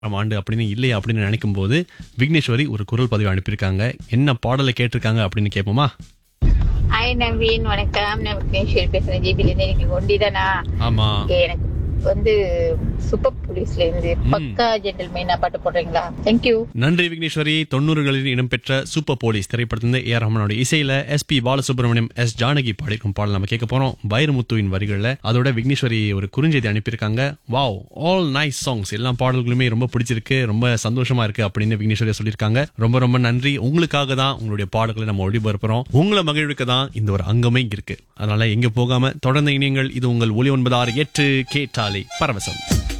ஆம் ஆண்டு அப்படின்னு இல்லையா அப்படின்னு நினைக்கும் போது விக்னேஸ்வரி ஒரு குரல் பதிவு அனுப்பியிருக்காங்க என்ன பாடலை கேட்டிருக்காங்க அப்படின்னு கேட்போமா ஹாய் நவீன் வணக்கம் நான் விக்னேஸ்வரி பேசுறேன் ஜிபிலேருந்து இன்னைக்கு ஒண்டிதானா ஆமா Okay, எனக்கு வந்து சூப்பர் போலீஸ்ல இருந்து பக்கா ஜென்டில்மேனா பாட்டு போடுறீங்களா தேங்க்யூ நன்றி விக்னேஸ்வரி தொண்ணூறுகளில் இடம்பெற்ற சூப்பர் போலீஸ் திரைப்படத்திலிருந்து ஏ ஆர் ரஹ்மானோட இசையில S P Balasubramaniam S Janaki பாடிக்கும் பாடல் நம்ம கேட்க போறோம் வைரமுத்துவின் வரிகள்ல அதோட விக்னேஸ்வரி ஒரு குறுஞ்செய்தி அனுப்பியிருக்காங்க வாவ் ஆல் நைஸ் சாங்ஸ் எல்லா பாடல்களுமே ரொம்ப பிடிச்சிருக்கு ரொம்ப சந்தோஷமா இருக்கு அப்படின்னு விக்னேஸ்வரி சொல்லியிருக்காங்க ரொம்ப ரொம்ப நன்றி உங்களுக்காக தான் உங்களுடைய பாடல்களை நம்ம ஒளிபரப்புறோம் உங்களை மகிழ்வுக்கு தான் இந்த ஒரு அங்கமே இருக்கு அதனால எங்க போகாம தொடர்ந்து இணையங்கள் இது உங்கள் ஒளி ஒன்பது ஆறு எட்டு கேட்டாலே பரவசம்